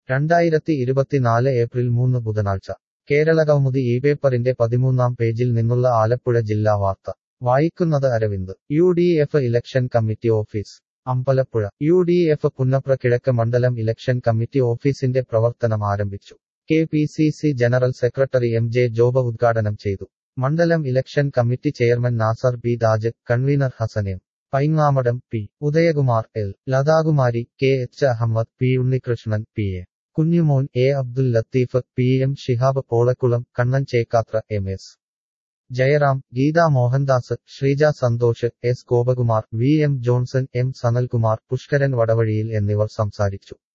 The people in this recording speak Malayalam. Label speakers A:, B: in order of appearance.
A: രണ്ടായിരത്തി ഇരുപത്തിനാല് ഏപ്രിൽ മൂന്ന് ബുധനാഴ്ച കേരളകൗമുദി ഈ പേപ്പറിന്റെ പതിമൂന്നാം പേജിൽ നിന്നുള്ള ആലപ്പുഴ ജില്ലാ വാർത്ത വായിക്കുന്നത് Aravind U D F election committee office Ambalappuzha U D F Punnapra കിഴക്ക് മണ്ഡലം ഇലക്ഷൻ കമ്മിറ്റി ഓഫീസിന്റെ പ്രവർത്തനം ആരംഭിച്ചു K P C C general secretary M J Joba ഉദ്ഘാടനം ചെയ്തു മണ്ഡലം election committee chairman Nasar B Taj convener Hasan M Paingamadom P Udayakumar L Lathakumari K H Ahammed P Unnikrishnan P A Kunjumon A Abdul Latheef P M Shihab Polakkulam Kannan Chekkathra M S Jayaram Gita Mohandas Sreeja Santhosh S Gopakumar V M Johnson M Sanalkumar Pushkaran വടവഴിയിൽ എന്നിവർ സംസാരിച്ചു